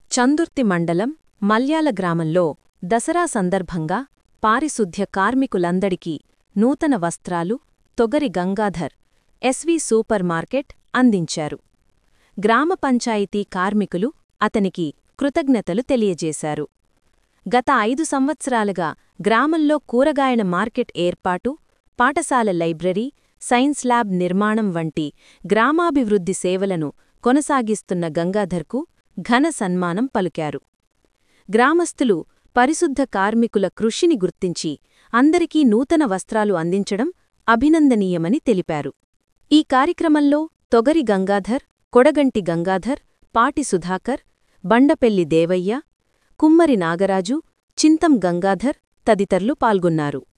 చందుర్తి మండలం మల్యాల గ్రామంలో దసరా సందర్భంగా పారిశుద్ధ్య కార్మికులందరికీ నూతన వస్త్రాలు Togari Gangadhar SV super market అందించారు గ్రామ పంచాయతీ కార్మికులు అతనికి కృతజ్ఞతలు తెలియజేశారు గత ఐదు సంవత్సరాలుగా గ్రామంలో కూరగాయల మార్కెట్ ఏర్పాటు పాఠశాల లైబ్రరీ సైన్స్ ల్యాబ్ నిర్మాణం వంటి గ్రామాభివృద్ధి సేవలను కొనసాగిస్తున్న గంగాధర్కు ఘన సన్మానం పలుకారు గ్రామస్థులు పరిశుద్ధ కార్మికుల కృషిని గుర్తించి అందరికీ నూతన వస్త్రాలు అందించడం అభినందనీయమని తెలిపారు ఈ కార్యక్రమంలో తొగరి గంగాధర్ కొడగంటి గంగాధర్ పాటి సుధాకర్ బండపెల్లి దేవయ్య కుమ్మరి నాగరాజు చింతం గంగాధర్ తదితరులు పాల్గొన్నారు